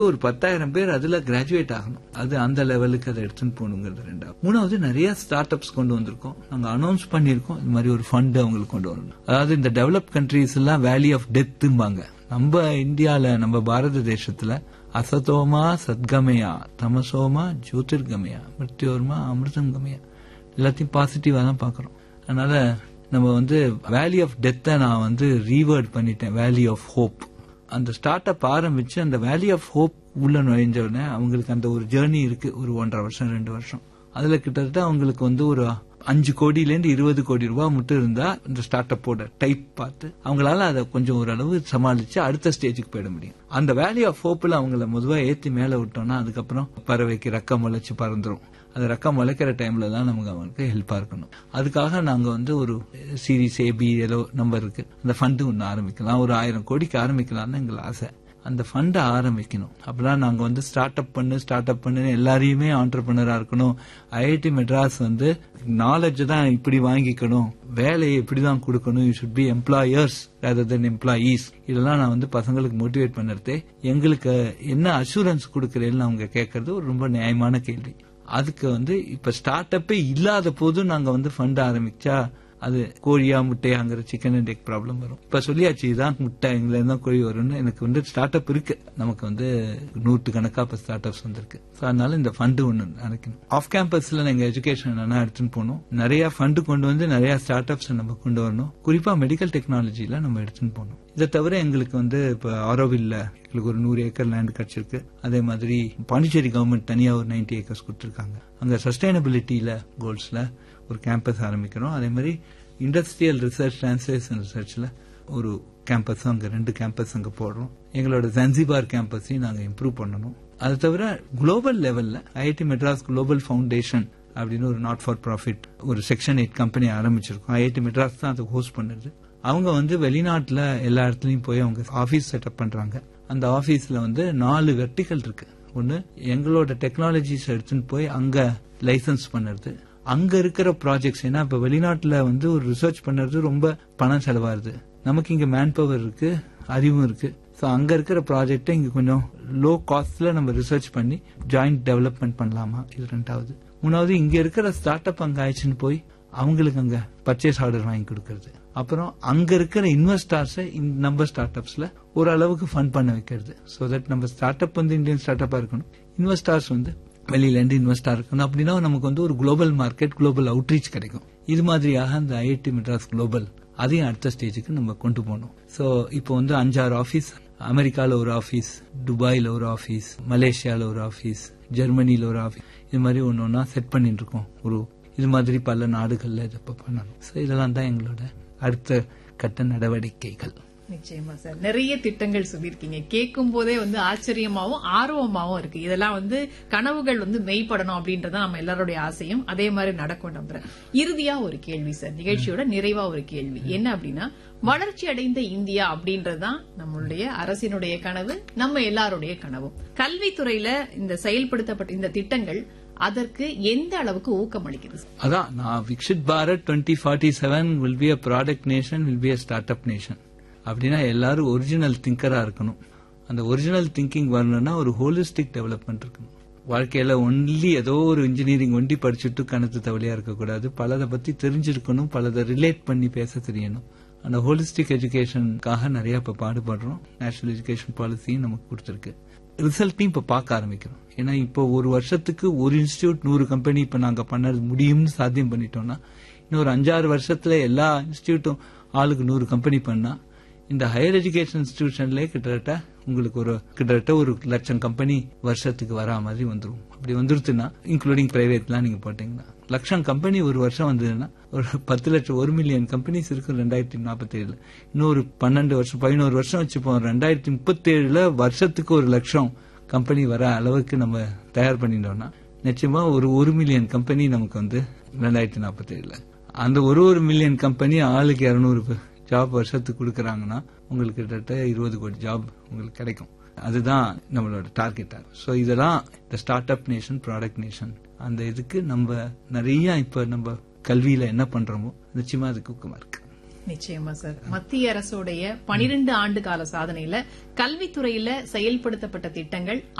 ஒரு பத்தாயிரம் பேர் அதுல கிராஜுவேட் ஆகணும் அது அந்த லெவலுக்கு அதை எடுத்துன்னு போகணுங்கிறது ரெண்டாவது மூணாவது நிறைய ஸ்டார்ட் அப்ஸ் கொண்டு வந்திருக்கோம் நாங்க அனௌன்ஸ் பண்ணிருக்கோம் இந்த மாதிரி ஒரு ஃபண்ட் அவங்களுக்கு கொண்டு வரணும் அதாவது இந்த டெவலப் கண்ட்ரீஸ் எல்லாம் வேலி ஆஃப் டெத்தும்பாங்க நம்ம இந்தியால நம்ம பாரத தேசத்துல அசதோமா சத்கமயா தமசோமா ஜோதிர்கமயா மிருத்யோர்மா அமிர்தம் கமயா எல்லாத்தையும் பாசிட்டிவா தான் பாக்குறோம் அதனால நம்ம வந்து வேலி ஆஃப் டெத்தை நான் வந்து ரீவேர்ட் பண்ணிட்டேன் வேலி ஆஃப் ஹோப் அந்த ஸ்டார்ட் அப் ஆரம்பிச்சு அந்த வேலி ஆஃப் ஹோப் உள்ள நுழைஞ்ச உடனே அவங்களுக்கு அந்த ஒரு ஜேர்னி இருக்கு ஒரு ஒன்றரை வருஷம் ரெண்டு வருஷம் அதுல கிட்டத்தட்ட அவங்களுக்கு வந்து ஒரு அஞ்சு கோடியிலேருந்து இருபது கோடி ரூபாய் மட்டும் இருந்தா இந்த ஸ்டார்ட் அப்போட டைப் பார்த்து அவங்களால அதை கொஞ்சம் ஓரளவு சமாளிச்சு அடுத்த ஸ்டேஜுக்கு போயிட முடியும் அந்த வேல்யூ ஆஃப் ஹோப்ல அவங்கள முதுவா ஏத்தி மேல விட்டோம்னா அதுக்கப்புறம் பறவைக்கு ரெக்கம் முளைச்சு பறந்துரும் அது ரெக்கம் முளைக்கிற டைம்ல தான் நமக்கு அவங்களுக்கு ஹெல்ப்பா இருக்கணும் அதுக்காக நாங்க வந்து ஒரு சீரிஸ் ஏபி ஏதோ நம்பர் இருக்கு அந்த ஃபண்டு ஒன்று ஆரம்பிக்கலாம் ஒரு ஆயிரம் கோடிக்கு ஆரம்பிக்கலாம்னு எங்களுக்கு ஆசை அந்த ஃபண்டை ஆரம்பிக்கணும் அப்பதான் நாங்க வந்து ஸ்டார்ட் அப் பண்ணு ஸ்டார்ட் அப் பண்ணு எல்லாரையுமே ஆண்டர்பிரினரா இருக்கணும் ஐஐடி மெட்ராஸ் வந்து நாலேஜ் தான் இப்படி வாங்கிக்கணும் வேலையை இப்படிதான் கொடுக்கணும் you should be employers rather than employees இதெல்லாம் நான் வந்து பசங்களுக்கு மோட்டிவேட் பண்ணுறதே எங்களுக்கு என்ன அசூரன்ஸ் கொடுக்கறேன்னு அவங்க கேட்கறது ஒரு ரொம்ப நியாயமான கேள்வி அதுக்கு வந்து இப்ப ஸ்டார்ட் அப்பே இல்லாத போதும் நாங்க வந்து ஃபண்ட் ஆரம்பிச்சா அது கோழியா முட்டையாங்கிற சிக்கன் அண்ட் எக் ப்ராப்ளம் வரும் இப்ப சொல்லியாச்சு இதான் முட்டை எங்களை இருந்தா கோழி வரும்னு எனக்கு வந்து ஸ்டார்ட் அப் இருக்கு நமக்கு வந்து நூற்று கணக்கா இப்ப ஸ்டார்ட் அப்ஸ் வந்திருக்கு So, அதனால இந்த ஃபண்டு ஒண்ணு நினைக்கணும் ஆஃப் கேம்பஸ்ல எங்க எஜுகேஷன் என்னன்னா எடுத்துன்னு போகணும் நிறைய ஃபண்டு கொண்டு வந்து நிறைய ஸ்டார்ட் அப்ஸ் நம்ம கொண்டு வரணும் குறிப்பா மெடிக்கல் டெக்னாலஜில நம்ம எடுத்துன்னு போகணும் இதை தவிர எங்களுக்கு வந்து இப்ப ஆரோவில்ல எங்களுக்கு ஒரு நூறு ஏக்கர் லேண்ட் கிடைச்சிருக்கு அதே மாதிரி பாண்டிச்சேரி கவர்மெண்ட் தனியா ஒரு நைன்டி ஏக்கர்ஸ் கொடுத்திருக்காங்க அங்க சஸ்டைனபிலிட்டியில கோல்ஸ்ல ஒரு கேம்பஸ் ஆரம்பிக்கிறோம் அதே மாதிரி இண்டஸ்ட்ரியல் ரிசர்ச் டிரான்ஸ்லேஷன் ரிசர்ச்ல ஒரு கேம்பஸ் அங்க ரெண்டு கேம்பஸ் அங்க போடுறோம் எங்களோட ஜன்சிபார் கேம்பஸையும் நாங்க இம்ப்ரூவ் பண்ணணும் அது தவிர குளோபல் லெவல்ல ஐஐடி மெட்ராஸ் குளோபல் ஃபவுண்டேஷன் அப்படின்னு ஒரு நாட் ஃபார் ப்ராஃபிட் ஒரு செக்ஷன் எயிட் கம்பெனி ஆரம்பிச்சிருக்கோம் ஐஐடி மெட்ராஸ் தான் அதை ஹோஸ்ட் பண்ணுது அவங்க வந்து வெளிநாட்டுல எல்லா இடத்துலயும் போய் அவங்க ஆபீஸ் செட்டப் பண்றாங்க அந்த ஆபீஸ்ல வந்து நாலு வெர்டிகல் இருக்கு ஒன்னு எங்களோட டெக்னாலஜிஸ் எடுத்துன்னு போய் அங்க லைசன்ஸ் பண்ணுறது அங்க இருக்கிற ப்ராஜெக்ட்ஸ் ஏன்னா இப்ப வெளிநாட்டுல வந்து ஒரு ரிசர்ச் பண்ணுறது ரொம்ப பணம் செலவாகுது நமக்கு இங்க மேன் பவர் இருக்கு அறிவும் இருக்கு ஸோ அங்க இருக்கிற ப்ராஜெக்டை இங்க கொஞ்சம் லோ காஸ்ட்ல நம்ம ரிசர்ச் பண்ணி ஜாயிண்ட் டெவலப்மெண்ட் பண்ணலாமா இது ரெண்டாவது மூணாவது இங்க இருக்கிற ஸ்டார்ட் அப் அங்க ஆயிடுச்சுன்னு போய் அவங்களுக்கு அங்க பர்ச்சேஸ் ஆர்டர் வாங்கி கொடுக்கறது அப்புறம் அங்க இருக்கிற இன்வெஸ்டார்ஸை நம்ம ஸ்டார்ட் அப்ஸ்ல ஓரளவுக்கு ஃபண்ட் பண்ண வைக்கிறது ஸோ தட் நம்ம ஸ்டார்ட் அப் வந்து இந்தியன் ஸ்டார்ட் அப்பா இருக்கணும் இன்வெஸ்டார்ஸ் வந்து வெளியில இருந்து இன்வெஸ்டா இருக்கணும் அப்படின்னா நமக்கு வந்து ஒரு குளோபல் மார்க்கெட் குளோபல் அவுட்ரீச் கிடைக்கும் இது மாதிரியாக அந்த ஐஐடி மெட்ராஸ் குளோபல் அதையும் அடுத்த ஸ்டேஜுக்கு நம்ம கொண்டு போகணும் ஸோ இப்போ வந்து அஞ்சாறு ஆஃபீஸ் அமெரிக்கால ஒரு ஆஃபீஸ் துபாயில ஒரு ஆஃபீஸ் மலேசியால ஒரு ஆஃபீஸ் ஜெர்மனில ஒரு ஆஃபீஸ் இது மாதிரி ஒன்று ஒன்றா செட் பண்ணிட்டு இருக்கோம் ஒரு இது மாதிரி பல நாடுகள்ல இதை இப்போ பண்ணணும் ஸோ இதெல்லாம் தான் எங்களோட அடுத்த கட்ட நடவடிக்கைகள் நிச்சயமா சார் நிறைய திட்டங்கள் சொல்லியிருக்கீங்க கேட்கும் போதே வந்து ஆச்சரியமாவும் ஆர்வமாவும் இருக்கு இதெல்லாம் வந்து கனவுகள் வந்து மெய்ப்படணும் அப்படின்றத நம்ம எல்லாருடைய ஆசையும் அதே மாதிரி நடக்கும் நம்புறேன் இறுதியா ஒரு கேள்வி சார் நிகழ்ச்சியோட நிறைவா ஒரு கேள்வி என்ன அப்படின்னா வளர்ச்சி அடைந்த இந்தியா அப்படின்றதுதான் நம்மளுடைய அரசினுடைய கனவு நம்ம எல்லாருடைய கனவும் கல்வித்துறையில இந்த செயல்படுத்தப்பட்ட இந்த திட்டங்கள் அதற்கு எந்த அளவுக்கு ஊக்கம் அளிக்குது அதான் நான் Viksit Bharat twenty forty seven will be a product nation will be a start up nation அப்படின்னா எல்லாரும் ஒரிஜினல் திங்கரா இருக்கணும் அந்த ஒரிஜினல் திங்கிங் வரணும்னா ஒரு ஹோலிஸ்டிக் டெவலப்மெண்ட் இருக்கணும் வாழ்க்கையில ஒன்லி ஏதோ ஒரு இன்ஜினியரிங் ஒண்டி படிச்சுட்டு கணத்து தவளையா இருக்கக்கூடாது பலதை பத்தி தெரிஞ்சிருக்கணும் பலதை ரிலேட் பண்ணி பேச தெரியணும் அந்த ஹோலிஸ்டிக் எஜுகேஷனுக்காக நிறைய இப்ப பாடுபடுறோம் நேஷனல் எஜுகேஷன் பாலிசியும் நமக்கு கொடுத்திருக்கு ரிசல்ட்டையும் இப்ப பார்க்க ஆரம்பிக்கிறோம் ஏன்னா இப்போ ஒரு வருஷத்துக்கு ஒரு இன்ஸ்டியூட் நூறு கம்பெனி இப்ப நாங்க பண்ண முடியும்னு சாத்தியம் பண்ணிட்டோம்னா இன்னொரு அஞ்சாறு வருஷத்துல எல்லா இன்ஸ்டியூட்டும் ஆளுக்கு நூறு கம்பெனி பண்ணா இந்த ஹையர் எஜுகேஷன் இன்ஸ்டிடியூஷன்ல கிட்டத்தட்ட உங்களுக்கு ஒரு கிட்டத்தட்ட ஒரு லட்சம் கம்பெனி வருஷத்துக்கு வரா மாதிரி வந்துரும் அப்படி வந்துருச்சுன்னா இன்க்ளூடிங் பிரைவேட்லாம் நீங்க போட்டீங்கன்னா லட்சம் கம்பெனி ஒரு வருஷம் வந்ததுன்னா ஒரு பத்து லட்சம் ஒரு மில்லியன் கம்பெனிஸ் இருக்கும் ரெண்டாயிரத்தி நாற்பத்தி ஏழுல இன்னொரு பன்னெண்டு வருஷம் பதினோரு வருஷம் வச்சுப்போம் ரெண்டாயிரத்தி முப்பத்தி ஏழுல வருஷத்துக்கு ஒரு லட்சம் கம்பெனி வர அளவுக்கு நம்ம தயார் பண்ணிட்டோம்னா நிச்சயமா ஒரு ஒரு மில்லியன் கம்பெனி நமக்கு வந்து ரெண்டாயிரத்தி நாற்பத்தி ஏழுல அந்த ஒரு ஒரு மில்லியன் கம்பெனி ஆளுக்கு இருநூறு ஜாப் வருஷத்துக்கு கொடுக்கறாங்கன்னா உங்களுக்கு கிட்டத்தட்ட இருபது கோடி ஜாப் உங்களுக்கு கிடைக்கும் அதுதான் நம்மளோட டார்கெட்டா ஸோ இதெல்லாம் இந்த start up nation product nation அந்த இதுக்கு நம்ம நிறைய இப்ப நம்ம கல்வியில என்ன பண்றோமோ நிச்சயமா அதுக்கு ஊக்கமா இருக்கு நிச்சயமா சார் மத்திய அரசுடைய பனிரெண்டு ஆண்டு கால சாதனையில கல்வித்துறையில செயல்படுத்தப்பட்ட திட்டங்கள்